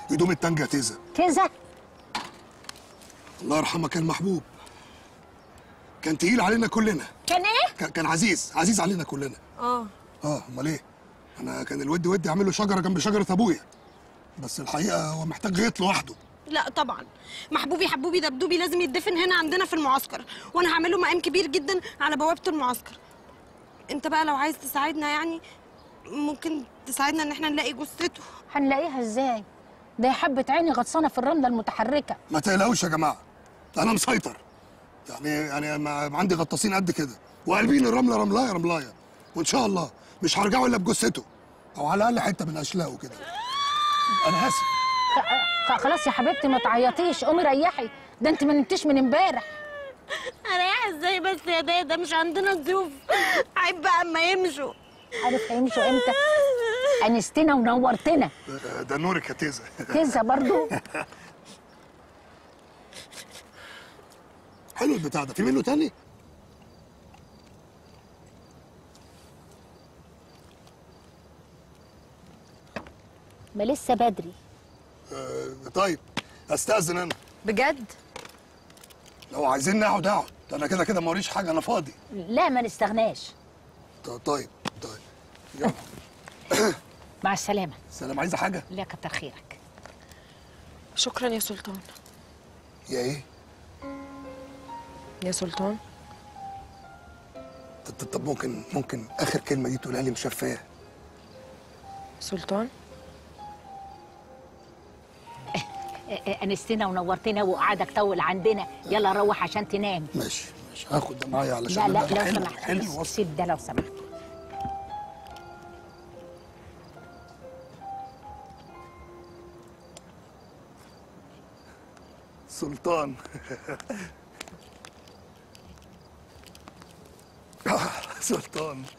هدوم التانجة تيزا كذا الله يرحمه كان محبوب كان تقيل علينا كلنا كان ايه كان كان عزيز عزيز علينا كلنا اه اه امال ايه انا كان الود ودي اعمل له شجره جنب شجره ابويا بس الحقيقه هو محتاج غيط لوحده لا طبعا محبوبي حبوبي دبدوبي لازم يدفن هنا عندنا في المعسكر وانا هعمل له مقام كبير جدا على بوابه المعسكر انت بقى لو عايز تساعدنا يعني ممكن تساعدنا ان احنا نلاقي جثته هنلاقيها ازاي ده يا حبة عيني غطسانة في الرملة المتحركة ما تقلقوش يا جماعه انا مسيطر يعني يعني ما عندي غطاسين قد كده وقلبين الرمله رملايه رملايه وان شاء الله مش هرجعوا الا بجثته او على الاقل حته من اشلاءه كده انا اسف خ- خ- خلاص يا حبيبتي ما تعيطيش قومي ريحي ده انت ما نمتيش من امبارح اريح ازاي بس يا دادا مش عندنا ضيوف عيب بقى اما يمشوا عارف هيمشوا امتى انستنا ونورتنا ده نورك يا تيزا كذا برضو حلو البتاع ده في منه تاني ما لسه بدري آه طيب استاذن انا بجد لو عايزين نقعد اقعد انا كده كده موريش حاجه انا فاضي لا ما نستغناش ط- طيب طيب يلا مع السلامة سلام عايزه حاجه لا كتر خيرك شكرا يا سلطان يا ايه يا سلطان طب- طب ممكن ممكن اخر كلمه دي تقولها لي مشفاه سلطان اه، اه، انستنا ونورتنا وقعدك طول عندنا يلا روح عشان تنام ماشي ماشي هاخد ده معايا لا علشان لا ده لو حلو سمحت حلو وصل سيب ده لو سمحت سلطان سلطان